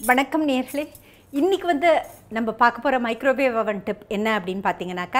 வணக்கம் நேர்களே இன்றைக்கி வந்து நம்ம பார்க்க போகிற மைக்ரோவேவ் அவன் டிப் என்ன அப்படின்னு பார்த்தீங்கன்னாக்கா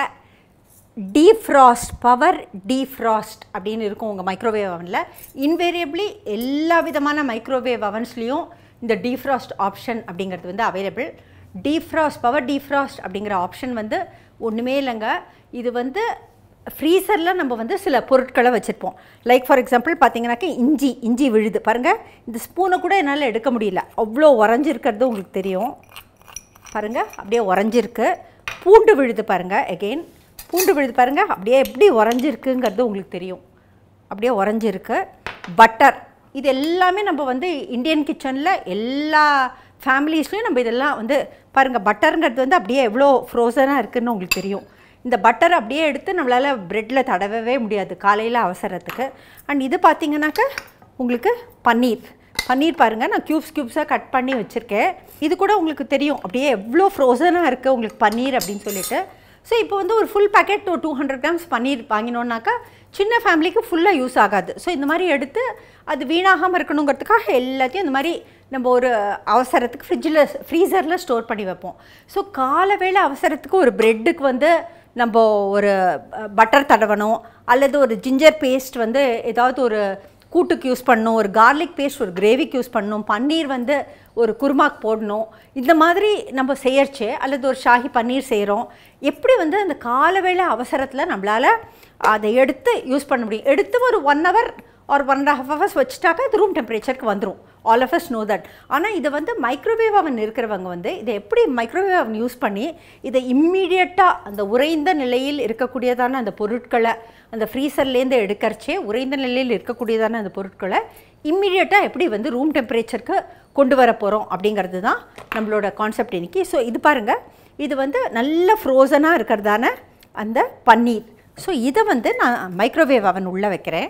டீஃப்ராஸ்ட் பவர் டீஃப்ராஸ்ட் அப்படின்னு இருக்கும் உங்கள் மைக்ரோவேவ் அவனில் இன்வேரியபிளி எல்லா விதமான மைக்ரோவேவ் அவன்ஸ்லேயும் இந்த டீஃப்ராஸ்ட் ஆப்ஷன் அப்படிங்கிறது வந்து அவைலபிள் டீஃப்ராஸ்ட் பவர் டீஃப்ராஸ்ட் அப்படிங்கிற ஆப்ஷன் வந்து ஒன்றுமே இல்லைங்க இது வந்து ஃப்ரீசரில் நம்ம வந்து சில பொருட்களை வச்சுருப்போம் லைக் ஃபார் எக்ஸாம்பிள் பார்த்தீங்கன்னாக்கா இஞ்சி இஞ்சி விழுது பாருங்கள் இந்த ஸ்பூனை கூட என்னால் எடுக்க முடியல அவ்வளோ உறைஞ்சிருக்கிறது உங்களுக்கு தெரியும் பாருங்கள் அப்படியே உறைஞ்சிருக்கு பூண்டு விழுது பாருங்கள் எகெயின் பூண்டு விழுது பாருங்கள் அப்படியே எப்படி உறைஞ்சிருக்குங்கிறது உங்களுக்கு தெரியும் அப்படியே உறைஞ்சிருக்கு பட்டர் இது எல்லாமே நம்ம வந்து இந்தியன் கிச்சனில் எல்லா ஃபேமிலிஸ்லேயும் நம்ம இதெல்லாம் வந்து பாருங்கள் பட்டருங்கிறது வந்து அப்படியே எவ்வளோ ஃப்ரோசனாக இருக்குதுன்னு உங்களுக்கு தெரியும் இந்த பட்டர் அப்படியே எடுத்து நம்மளால் ப்ரெட்டில் தடவவே முடியாது காலையில் அவசரத்துக்கு அண்ட் இது பார்த்தீங்கன்னாக்கா உங்களுக்கு பன்னீர் பன்னீர் பாருங்கள் நான் க்யூப்ஸ் க்யூப்ஸாக கட் பண்ணி வச்சுருக்கேன் இது கூட உங்களுக்கு தெரியும் அப்படியே எவ்வளோ ஃப்ரோசனாக இருக்குது உங்களுக்கு பன்னீர் அப்படின்னு சொல்லிட்டு ஸோ இப்போ வந்து ஒரு ஃபுல் பேக்கெட் ஒரு டூ ஹண்ட்ரட் கிராம்ஸ் பன்னீர் வாங்கினோன்னாக்கா சின்ன ஃபேமிலிக்கு ஃபுல்லாக யூஸ் ஆகாது ஸோ இந்த மாதிரி எடுத்து அது வீணாகாமல் இருக்கணுங்கிறதுக்காக எல்லாத்தையும் இந்த மாதிரி நம்ம ஒரு அவசரத்துக்கு ஃப்ரிட்ஜில் ஃப்ரீசரில் ஸ்டோர் பண்ணி வைப்போம் ஸோ காலவேளை அவசரத்துக்கு ஒரு ப்ரெட்டுக்கு வந்து நம்ம ஒரு பட்டர் தடவணும் அல்லது ஒரு ஜிஞ்சர் பேஸ்ட் வந்து ஏதாவது ஒரு கூட்டுக்கு யூஸ் பண்ணணும் ஒரு கார்லிக் பேஸ்ட் ஒரு கிரேவிக்கு யூஸ் பண்ணணும் பன்னீர் வந்து ஒரு குருமாக்கு போடணும் இந்த மாதிரி நம்ம செய்யறச்சே அல்லது ஒரு ஷாஹி பன்னீர் செய்கிறோம் எப்படி வந்து அந்த காலவேளை அவசரத்தில் நம்மளால் அதை எடுத்து யூஸ் பண்ண முடியும் எடுத்து ஒரு ஒன் ஹவர் ஒரு ஒன் அண்ட் ஹாஃப் ஹவர்ஸ் வச்சுட்டாக்கா அது ரூம் டெம்பரேச்சருக்கு வந்துடும் all of us know that ஆனால் இதை வந்து மைக்ரோவேவ் அவன் இருக்கிறவங்க வந்து இதை எப்படி மைக்ரோவேவ் அவன் யூஸ் பண்ணி இதை இம்மிடியட்டாக அந்த உறைந்த நிலையில் இருக்கக்கூடியதான அந்த பொருட்களை அந்த ஃப்ரீசர்லேருந்து எடுக்கிறச்சே உறைந்த நிலையில் இருக்கக்கூடியதான அந்த பொருட்களை இம்மிடியட்டாக எப்படி வந்து ரூம் டெம்பரேச்சருக்கு கொண்டு வர போகிறோம் அப்படிங்கிறது தான் நம்மளோட கான்செப்ட் இன்னைக்கு ஸோ இது பாருங்கள் இது வந்து நல்ல ஃப்ரோசனாக இருக்கிறதான அந்த பன்னீர் ஸோ இதை வந்து நான் மைக்ரோவேவ் அவன் உள்ளே வைக்கிறேன்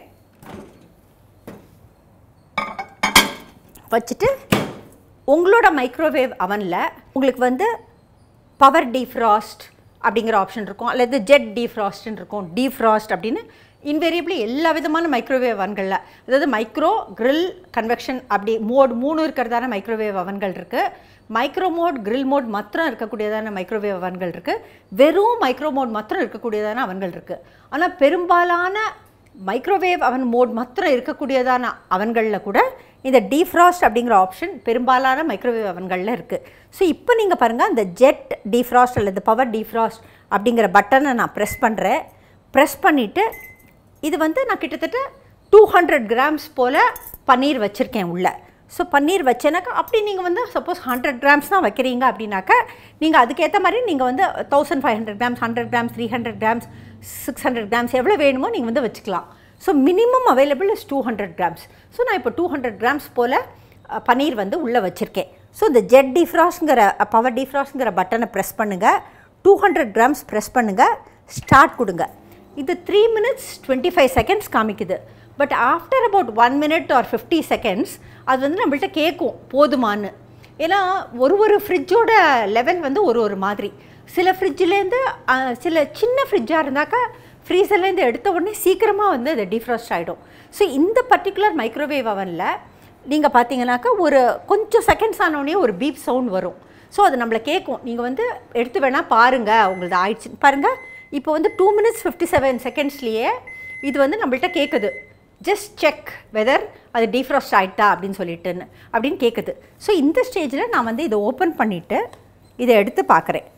வச்சுட்டு உங்களோட மைக்ரோவேவ் அவனில் உங்களுக்கு வந்து பவர் டீஃப்ராஸ்ட் அப்படிங்கிற ஆப்ஷன் இருக்கும் அல்லது ஜெட் டீஃப்ராஸ்ட்னு இருக்கும் டீஃப்ராஸ்ட் அப்படின்னு இன்வேரியபிளி எல்லா விதமான மைக்ரோவேவ் அவன்களில் அதாவது மைக்ரோ grill கன்வெக்ஷன் அப்படி மோட் மூணு இருக்கிறதான மைக்ரோவேவ் அவன்கள் இருக்குது மைக்ரோ மோட் grill மோட் மாத்திரம் இருக்கக்கூடியதான மைக்ரோவேவ் அவன்கள் இருக்குது வெறும் மைக்ரோ மோட் மாத்திரம் இருக்கக்கூடியதான அவன்கள் இருக்குது ஆனால் பெரும்பாலான மைக்ரோவேவ் அவன் மோட் மாத்திரம் இருக்கக்கூடியதான அவன்களில் கூட இந்த டீஃப்ராஸ்ட் அப்படிங்கிற ஆப்ஷன் பெரும்பாலான மைக்ரோவேவ் அவன்களில் இருக்குது ஸோ இப்போ நீங்கள் பாருங்கள் அந்த ஜெட் டீஃப்ராஸ்ட் அல்லது பவர் டீஃப்ராஸ்ட் அப்படிங்கிற பட்டனை நான் ப்ரெஸ் பண்ணுறேன் ப்ரெஸ் பண்ணிவிட்டு இது வந்து நான் கிட்டத்தட்ட டூ ஹண்ட்ரட் கிராம்ஸ் போல் பன்னீர் வச்சுருக்கேன் உள்ளே ஸோ பன்னீர் வச்சேனாக்கா அப்படி நீங்கள் வந்து சப்போஸ் ஹண்ட்ரட் கிராம்ஸ் தான் வைக்கிறீங்க அப்படின்னாக்கா நீங்கள் அதுக்கேற்ற மாதிரி நீங்கள் வந்து thousand five hundred grams hundred grams three hundred grams six hundred grams எவ்வளோ வேணுமோ நீங்கள் வந்து வச்சுக்கலாம் so minimum available is two hundred grams so நான் இப்போ டூ ஹண்ட்ரட் கிராம்ஸ் போல் அஹ், பன்னீர் வந்து உள்ளே வச்சுருக்கேன் ஸோ இந்த ஜெட் டிஃப்ராஸ்ங்கிற பவர் டிஃப்ராஸ்ங்கிற பட்டனை ப்ரெஸ் பண்ணுங்கள் டூ ஹண்ட்ரட் கிராம்ஸ் ப்ரெஸ் பண்ணுங்கள் ஸ்டார்ட் கொடுங்க இது three minutes twenty five seconds காமிக்குது but after about one minute or fifty seconds அது வந்து நம்மள்ட்ட கேட்கும் போதுமான்னு ஏன்னா ஒரு ஒரு ஃப்ரிட்ஜோட லெவல் வந்து ஒரு ஒரு மாதிரி சில ஃப்ரிட்ஜிலேருந்து சில சின்ன ஃப்ரிட்ஜாக இருந்தாக்கா ஃப்ரீசர்லேருந்து எடுத்த உடனே சீக்கிரமாக வந்து அது டிஃப்ராஸ்ட் ஆகிடும் ஸோ இந்த பர்டிகுலர் மைக்ரோவேவ் அவனில் நீங்கள் பார்த்தீங்கன்னாக்கா ஒரு கொஞ்சம் செகண்ட்ஸ் ஆனோடனே ஒரு பீப் சவுண்ட் வரும் ஸோ அது நம்மளை கேட்கும் நீங்கள் வந்து எடுத்து வேணால் பாருங்கள் உங்களது ஆயிடுச்சு பாருங்கள் இப்போ வந்து டூ மினிட்ஸ் ஃபிஃப்டி செவன் செகண்ட்ஸ்லேயே இது வந்து நம்மள்ட்ட கேட்குது ஜஸ்ட் செக் வெதர் அது டீஃப்ராஸ்ட் ஆகிட்டா அப்படின்னு சொல்லிட்டுன்னு அப்படின்னு கேட்குது ஸோ இந்த ஸ்டேஜில் நான் வந்து இதை ஓப்பன் பண்ணிவிட்டு இதை எடுத்து பார்க்குறேன்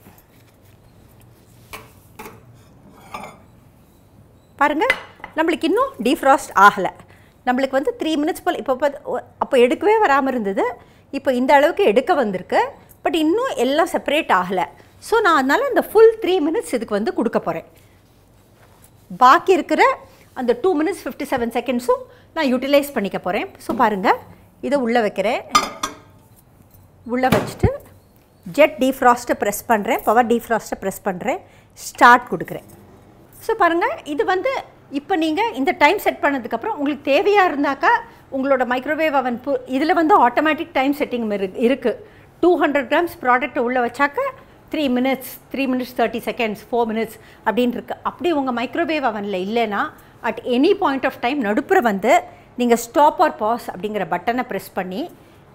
பாருங்கள் நம்மளுக்கு இன்னும் டீஃப்ராஸ்ட் ஆகலை நம்மளுக்கு வந்து த்ரீ மினிட்ஸ் போல் இப்போ இப்போ- அப்போ எடுக்கவே வராமல் இருந்தது இப்போ இந்த அளவுக்கு எடுக்க வந்திருக்கு பட் இன்னும் எல்லாம் செப்பரேட் ஆகலை ஸோ நான் அதனால் அந்த ஃபுல் த்ரீ மினிட்ஸ் இதுக்கு வந்து கொடுக்க போகிறேன் பாக்கி இருக்கிற அந்த டூ மினிட்ஸ் ஃபிஃப்டி செவன் செகண்ட்ஸும் நான் யூட்டிலைஸ் பண்ணிக்க போகிறேன் ஸோ பாருங்கள் இதை உள்ளே வைக்கிறேன் உள்ளே வச்சுட்டு ஜெட் டீஃப்ராஸ்ட்டை ப்ரெஸ் பண்ணுறேன் பவர் டீஃப்ராஸ்ட்டை ப்ரெஸ் பண்ணுறேன் ஸ்டார்ட் கொடுக்குறேன் ஸோ பாருங்கள் இது வந்து இப்போ நீங்கள் இந்த டைம் செட் பண்ணதுக்கப்புறம் உங்களுக்கு தேவையாக இருந்தாக்கா உங்களோட மைக்ரோவேவ் அவன் பு இதில் வந்து ஆட்டோமேட்டிக் டைம் செட்டிங் இருக்குது டூ ஹண்ட்ரட் கிராம்ஸ் ப்ராடக்ட்டை உள்ளே வச்சாக்க three minutes three minutes thirty seconds four minutes அப்படின்னு இருக்கு அப்படி உங்கள் மைக்ரோவேவ் அவனில் இல்லைன்னா at any point of time நடுப்புற வந்து நீங்கள் ஸ்டாப் ஆர் பாஸ் அப்படிங்கிற பட்டனை ப்ரெஸ் பண்ணி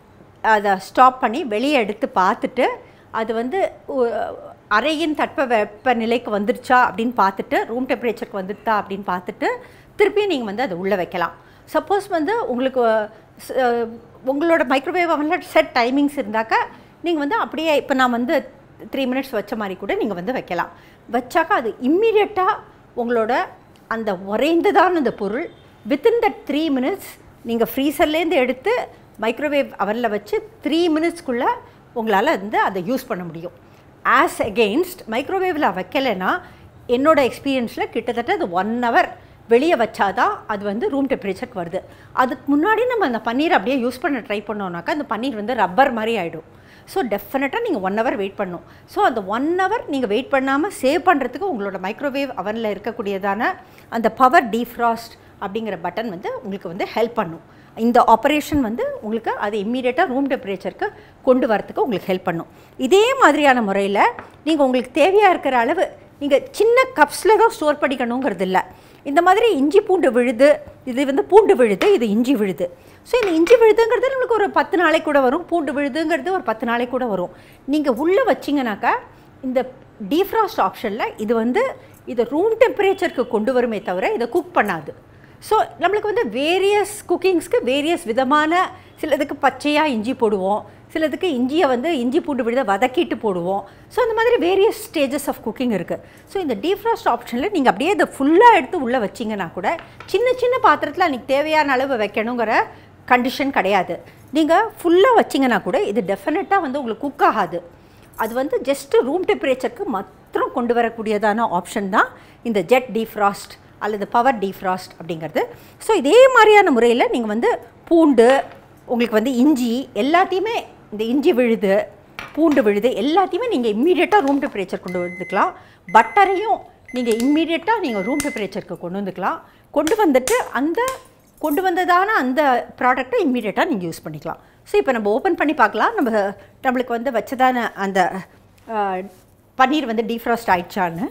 அதை ஸ்டாப் பண்ணி வெளியே எடுத்து பார்த்துட்டு அது வந்து உ- அறையின் தட்ப வெப்பநிலைக்கு வந்துருச்சா அப்படின்னு பார்த்துட்டு ரூம் டெம்பரேச்சருக்கு வந்துட்டா அப்படின்னு பார்த்துட்டு திருப்பியும் நீங்கள் வந்து அதை உள்ளே வைக்கலாம் சப்போஸ் வந்து உங்களுக்கு ஸ்- அஹ், உங்களோட மைக்ரோவேவ் அவனில் செட் டைமிங்ஸ் இருந்தாக்கா நீங்கள் வந்து அப்படியே இப்போ நான் வந்து த்ரீ மினிட்ஸ் வச்ச மாதிரி கூட நீங்கள் வந்து வைக்கலாம் வச்சாக்கா அது இம்மீடியட்டாக உங்களோட அந்த உறைந்ததான அந்த பொருள் வித்தின் தட் த்ரீ மினிட்ஸ் நீங்கள் ஃப்ரீசர்லேருந்து எடுத்து மைக்ரோவேவ் அவரில் வச்சு த்ரீ மினிட்ஸ்க்குள்ளே உங்களால் வந்து அதை யூஸ் பண்ண முடியும் ஆஸ் அகெயின்ஸ்ட் மைக்ரோவேவில் வைக்கலைன்னா என்னோட எக்ஸ்பீரியன்ஸில் கிட்டத்தட்ட அது ஒன் ஹவர் வெளியே வச்சாதான் அது வந்து ரூம் டெம்பரேச்சருக்கு வருது அதுக்கு முன்னாடி நம்ம அந்த பன்னீர் அப்படியே யூஸ் பண்ண ட்ரை பண்ணோம்னாக்கா அந்த பன்னீர் வந்து ரப்பர் மாதிரி ஆகிடும் ஸோ டெஃபினட்டாக நீங்கள் ஒன் ஹவர் வெயிட் பண்ணணும் ஸோ அந்த ஒன் ஹவர் நீங்கள் வெயிட் பண்ணாமல் சேவ் பண்ணுறதுக்கு உங்களோட மைக்ரோவேவ் அவனில் இருக்கக்கூடியதான அந்த பவர் டீஃப்ராஸ்ட் அப்படிங்கிற பட்டன் வந்து உங்களுக்கு வந்து ஹெல்ப் பண்ணும் இந்த ஆப்ரேஷன் வந்து உங்களுக்கு அது இம்மீடியட்டாக ரூம் டெம்பரேச்சருக்கு கொண்டு வரத்துக்கு உங்களுக்கு ஹெல்ப் பண்ணும் இதே மாதிரியான முறையில் நீங்கள் உங்களுக்கு தேவையாக இருக்கிற அளவு நீங்கள் சின்ன கப்ஸில் தான் ஸ்டோர் பண்ணிக்கணுங்கிறது இல்லை இந்த மாதிரி இஞ்சி பூண்டு விழுது இது வந்து பூண்டு விழுது இது இஞ்சி விழுது ஸோ இந்த இஞ்சி விழுதுங்கிறது நம்மளுக்கு ஒரு பத்து நாளைக்கு கூட வரும் பூண்டு விழுதுங்கிறது ஒரு பத்து நாளைக்கு கூட வரும் நீங்கள் உள்ளே வச்சிங்கனாக்கா இந்த டீஃப்ராஸ்ட் ஆப்ஷனில் இது வந்து இதை ரூம் டெம்பரேச்சருக்கு கொண்டு வருமே தவிர இதை குக் பண்ணாது ஸோ நம்மளுக்கு வந்து வேரியஸ் குக்கிங்ஸ்க்கு வேரியஸ் விதமான சிலதுக்கு பச்சையாக இஞ்சி போடுவோம் சிலதுக்கு இஞ்சியை வந்து இஞ்சி பூண்டு விழுத வதக்கிட்டு போடுவோம் ஸோ அந்த மாதிரி வேரியஸ் ஸ்டேஜஸ் ஆஃப் குக்கிங் இருக்குது ஸோ இந்த டீஃப்ராஸ்ட் ஆப்ஷனில் நீங்கள் அப்படியே இதை ஃபுல்லாக எடுத்து உள்ளே வச்சிங்கன்னா கூட சின்ன சின்ன பாத்திரத்தில் அன்றைக்கி தேவையான அளவு வைக்கணுங்கிற கண்டிஷன் கிடையாது நீங்கள் ஃபுல்லாக வச்சிங்கன்னா கூட இது டெஃபினட்டாக வந்து உங்களுக்கு குக் ஆகாது அது வந்து ஜஸ்ட்டு ரூம் டெம்பரேச்சருக்கு மாத்திரம் கொண்டு வரக்கூடியதான ஆப்ஷன் தான் இந்த ஜெட் டீஃப்ராஸ்ட் அல்லது பவர் டீஃப்ராஸ்ட் அப்படிங்கிறது ஸோ இதே மாதிரியான முறையில் நீங்கள் வந்து பூண்டு உங்களுக்கு வந்து இஞ்சி எல்லாத்தையுமே இந்த இஞ்சி விழுது பூண்டு விழுது எல்லாத்தையுமே நீங்கள் இம்மீடியட்டாக ரூம் டெம்பரேச்சர் கொண்டு வந்துக்கலாம் பட்டரையும் நீங்கள் இம்மீடியட்டாக நீங்கள் ரூம் டெம்பரேச்சருக்கு கொண்டு வந்துக்கலாம் கொண்டு வந்துட்டு அந்த கொண்டு வந்ததான அந்த ப்ராடக்ட்டை இம்மீடியட்டாக நீங்கள் யூஸ் பண்ணிக்கலாம் ஸோ இப்போ நம்ம ஓப்பன் பண்ணி பார்க்கலாம் நம்ம நம்மளுக்கு வந்து வச்சதான அந்த அஹ், பன்னீர் வந்து டீஃப்ராஸ்ட் ஆயிடுச்சான்னு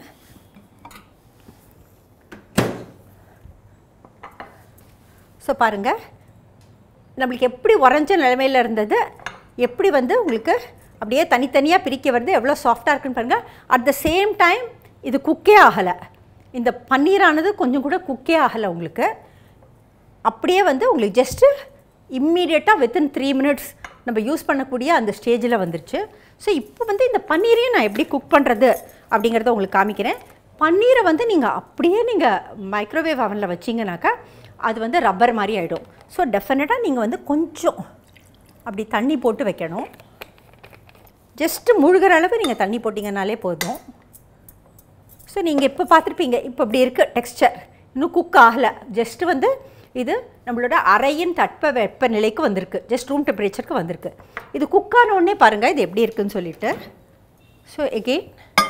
ஸோ பாருங்கள் நம்மளுக்கு எப்படி உறைஞ்ச நிலைமையில் இருந்தது எப்படி வந்து உங்களுக்கு அப்படியே தனித்தனியாக பிரிக்க வருது எவ்வளோ சாஃப்டாக இருக்குன்னு பாருங்கள் அட் த சேம் டைம் இது குக்கே ஆகலை இந்த பன்னீரானது கொஞ்சம் கூட குக்கே ஆகலை உங்களுக்கு அப்படியே வந்து உங்களுக்கு ஜஸ்ட்டு இம்மீடியட்டாக வித்தின் த்ரீ மினிட்ஸ் நம்ம யூஸ் பண்ணக்கூடிய அந்த ஸ்டேஜில் வந்துருச்சு ஸோ இப்போ வந்து இந்த பன்னீரையும் நான் எப்படி குக் பண்ணுறது அப்படிங்கிறத உங்களுக்கு காமிக்கிறேன் பன்னீரை வந்து நீங்கள் அப்படியே நீங்கள் மைக்ரோவேவ் அவனில் வச்சிங்கனாக்கா அது வந்து ரப்பர் மாதிரி ஆகிடும் ஸோ டெஃபினட்டாக நீங்கள் வந்து கொஞ்சம் அப்படி தண்ணி போட்டு வைக்கணும் ஜஸ்ட்டு முழுகிற அளவு நீங்கள் தண்ணி போட்டிங்கனாலே போதும் ஸோ நீங்கள் இப்போ பார்த்துருப்பீங்க இப்போ இப்படி இருக்குது டெக்ஸ்சர் இன்னும் குக் ஆகலை ஜஸ்ட்டு வந்து இது நம்மளோட அறையின் தட்ப வெப்ப நிலைக்கு வந்திருக்கு ஜஸ்ட் ரூம் டெம்பரேச்சருக்கு வந்திருக்கு இது குக் ஆன உடனே பாருங்கள் இது எப்படி இருக்குன்னு சொல்லிட்டு so again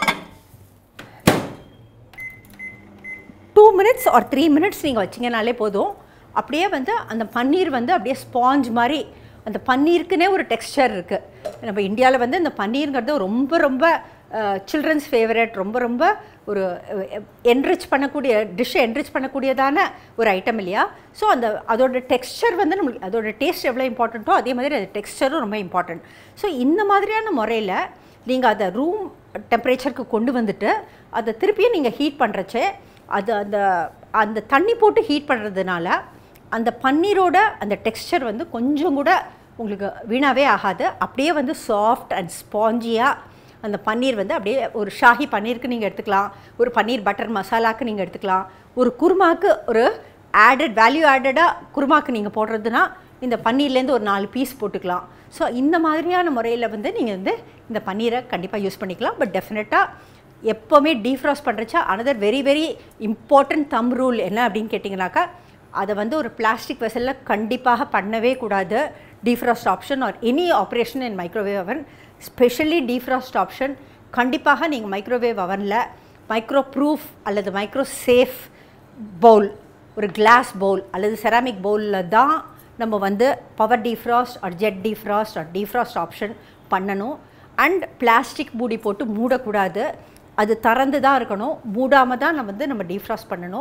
two minutes or three minutes நீங்கள் வச்சிங்கனாலே போதும் அப்படியே வந்து அந்த பன்னீர் வந்து அப்படியே ஸ்பாஞ்ச் மாதிரி அந்த பன்னீருக்குனே ஒரு டெக்ஸ்சர் இருக்குது நம்ம இந்தியாவில் வந்து இந்த பன்னீருங்கிறது ரொம்ப ரொம்ப சில்ட்ரன்ஸ் ஃபேவரட் ரொம்ப ரொம்ப ஒரு என்ரிச் பண்ணக்கூடிய டிஷ்ஷை என்ரிச் பண்ணக்கூடியதான ஒரு ஐட்டம் இல்லையா ஸோ அந்த அதோட டெக்ஸ்சர் வந்து நம்மளுக்கு அதோட டேஸ்ட் எவ்வளோ இம்பார்ட்டண்ட்டோ அதே மாதிரி அது டெக்ஸ்சரும் ரொம்ப இம்பார்ட்டன்ட் ஸோ இந்த மாதிரியான முறையில் நீங்கள் அதை ரூம் டெம்பரேச்சருக்கு கொண்டு வந்துட்டு அதை திருப்பியும் நீங்கள் ஹீட் பண்ணுறச்சே அது அந்த அந்த தண்ணி போட்டு ஹீட் பண்ணுறதுனால அந்த பன்னீரோட அந்த டெக்ஸ்சர் வந்து கொஞ்சம் கூட உங்களுக்கு வீணாவே ஆகாது அப்படியே வந்து சாஃப்ட் அண்ட் ஸ்பாஞ்சியாக அந்த பன்னீர் வந்து அப்படியே ஒரு ஷாஹி பன்னீருக்கு நீங்கள் எடுத்துக்கலாம் ஒரு பன்னீர் பட்டர் மசாலாக்கு நீங்கள் எடுத்துக்கலாம் ஒரு குருமாக்கு ஒரு ஆடட் வேல்யூ ஆடடாக குருமாக்கு நீங்கள் போடுறதுனா இந்த பன்னீர்லேருந்து ஒரு நாலு பீஸ் போட்டுக்கலாம் ஸோ இந்த மாதிரியான முறையில் வந்து நீங்கள் வந்து இந்த பன்னீரை கண்டிப்பாக யூஸ் பண்ணிக்கலாம் பட் டெஃபினட்டாக எப்போவுமே டீஃப்ராஸ்ட் பண்ணுறச்சா another very very important thumb rule என்ன அப்படின்னு கேட்டிங்கனாக்கா அதை வந்து ஒரு பிளாஸ்டிக் வெசலில் கண்டிப்பாக பண்ணவே கூடாது defrost option or any operation in microwave oven specially defrost option கண்டிப்பாக நீங்கள் மைக்ரோவேவ் அவனில் மைக்ரோ ப்ரூஃப் அல்லது மைக்ரோ சேஃப் பவுல் ஒரு கிளாஸ் பவுல் அல்லது செராமிக் பவுலில் தான் நம்ம வந்து power defrost or jet defrost or defrost option பண்ணணும் அண்ட் பிளாஸ்டிக் மூடி போட்டு மூடக்கூடாது அது திறந்து தான் இருக்கணும் மூடாமல் தான் நம்ம வந்து நம்ம டீஃப்ராஸ்ட் பண்ணணும்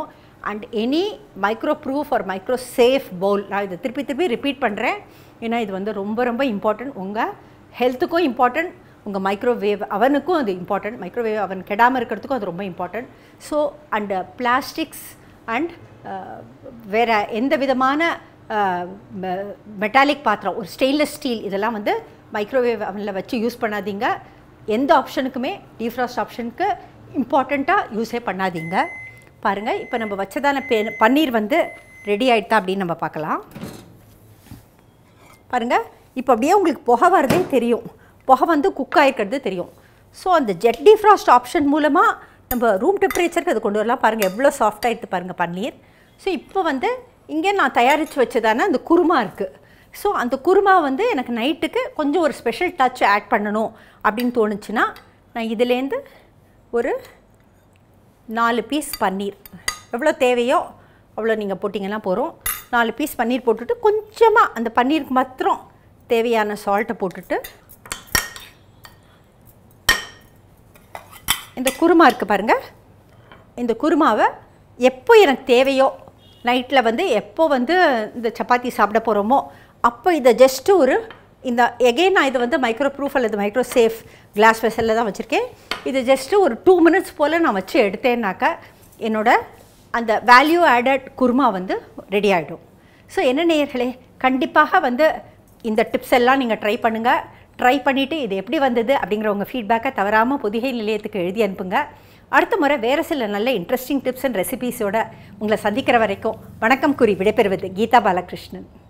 and any micro proof or micro safe bowl நான் இதை திருப்பி திருப்பி ரிப்பீட் பண்ணுறேன் ஏன்னா இது வந்து ரொம்ப ரொம்ப இம்பார்ட்டன்ட் உங்கள் ஹெல்த்துக்கும் இம்பார்ட்டன்ட் உங்கள் மைக்ரோவேவ் அவனுக்கும் அது இம்பார்ட்டன்ட் மைக்ரோவேவ் அவன் கெடாமல் இருக்கிறதுக்கும் அது ரொம்ப important so and plastics and வேறு எந்த விதமான மெட்டாலிக் பாத்திரம் ஒரு ஸ்டெயின்லெஸ் ஸ்டீல் இதெல்லாம் வந்து மைக்ரோவேவ் அவனில் வச்சு யூஸ் பண்ணாதீங்க எந்த ஆப்ஷனுக்குமே டீஃப்ராஸ்ட் ஆப்ஷனுக்கு இம்பார்ட்டண்ட்டாக யூஸே பண்ணாதீங்க பாருங்கள் இப்போ நம்ம வச்சதான பே பன்னீர் வந்து ரெடி ஆகிட்டா அப்படின்னு நம்ம பார்க்கலாம் பாருங்கள் இப்போ அப்படியே உங்களுக்கு புகை வரதே தெரியும் புகை வந்து குக் ஆகிருக்கிறது தெரியும் ஸோ அந்த ஜெட் டிஃப்ராஸ்ட் ஆப்ஷன் மூலமாக நம்ம ரூம் டெம்பரேச்சருக்கு அது கொண்டு வரலாம் பாருங்கள் எவ்வளோ சாஃப்டாக எடுத்து பாருங்கள் பன்னீர் ஸோ இப்போ வந்து இங்கே நான் தயாரித்து வச்சதான அந்த குருமா இருக்குது ஸோ அந்த குருமா வந்து எனக்கு நைட்டுக்கு கொஞ்சம் ஒரு ஸ்பெஷல் டச் ஆட் பண்ணணும் அப்படின்னு தோணுச்சுன்னா நான் இதுலேருந்து ஒரு நாலு பீஸ் பன்னீர் எவ்வளோ தேவையோ அவ்வளோ நீங்கள் போட்டிங்கன்னா போகிறோம் நாலு பீஸ் பன்னீர் போட்டுட்டு கொஞ்சமாக அந்த பன்னீருக்கு மாத்திரம் தேவையான சால்ட்டை போட்டுட்டு இந்த குருமா இருக்குது பாருங்கள் இந்த குருமாவை எப்போ எனக்கு தேவையோ நைட்டில் வந்து எப்போ வந்து இந்த சப்பாத்தி சாப்பிட போகிறோமோ அப்போ இதை ஜஸ்ட்டு ஒரு இந்த எகெயின் நான் இதை வந்து மைக்ரோ ப்ரூஃப் அல்லது மைக்ரோ சேஃப் கிளாஸ் வெசலில் தான் வச்சுருக்கேன் இது ஜஸ்ட்டு ஒரு டூ மினிட்ஸ் போல் நான் வச்சு எடுத்தேன்னாக்கா என்னோட அந்த வேல்யூ ஆடட் குருமா வந்து ரெடி ஆகிடும் ஸோ என்ன நேயர்களே கண்டிப்பாக வந்து இந்த டிப்ஸ் எல்லாம் நீங்கள் ட்ரை பண்ணுங்கள் ட்ரை பண்ணிவிட்டு இது எப்படி வந்தது அப்படிங்கிற உங்கள் ஃபீட்பேக்கை தவறாமல் புதிகை நிலையத்துக்கு எழுதி அனுப்புங்க அடுத்த முறை வேறு சில நல்ல இன்ட்ரெஸ்டிங் டிப்ஸ் அண்ட் ரெசிபீஸோட உங்களை சந்திக்கிற வரைக்கும் வணக்கம் கூறி விடைபெறுவது கீதா பாலகிருஷ்ணன்